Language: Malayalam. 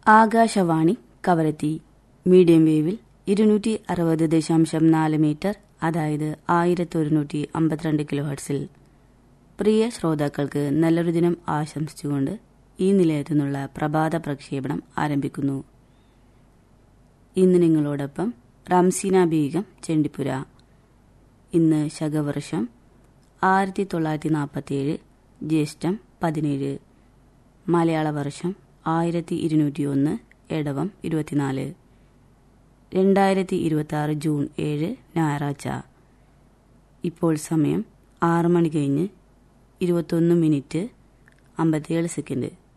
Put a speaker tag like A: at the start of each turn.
A: ആകാശവാണി കവരത്തി മീഡിയം വേവിൽ ഇരുന്നൂറ്റി അറുപത് ദശാംശം നാല് മീറ്റർ അതായത് ആയിരത്തി ഒരുന്നൂറ്റി അമ്പത്തിരണ്ട് കിലോ ഹെർട്സിൽ പ്രിയ ശ്രോതാക്കൾക്ക് നല്ലൊരു ദിനം ആശംസിച്ചുകൊണ്ട് ഈ നിലയത്തു നിന്നുള്ള പ്രഭാത പ്രക്ഷേപണം ആരംഭിക്കുന്നു ഇന്ന് നിങ്ങളോടൊപ്പം റംസീന ബീഗം ചെണ്ടിപ്പുര ഇന്ന് ശകവർഷം ആയിരത്തി തൊള്ളായിരത്തി നാൽപ്പത്തിയേഴ് ജ്യേഷ്ഠം പതിനേഴ് മലയാള വർഷം ആയിരത്തി ഇരുന്നൂറ്റി ഒന്ന് എടവം ഇരുപത്തിനാല് രണ്ടായിരത്തി ഇരുപത്തി ആറ് ജൂൺ ഏഴ് ഞായറാഴ്ച ഇപ്പോൾ സമയം ആറ് മണി കഴിഞ്ഞ് ഇരുപത്തൊന്ന് മിനിറ്റ് അമ്പത്തിയേഴ് സെക്കൻഡ്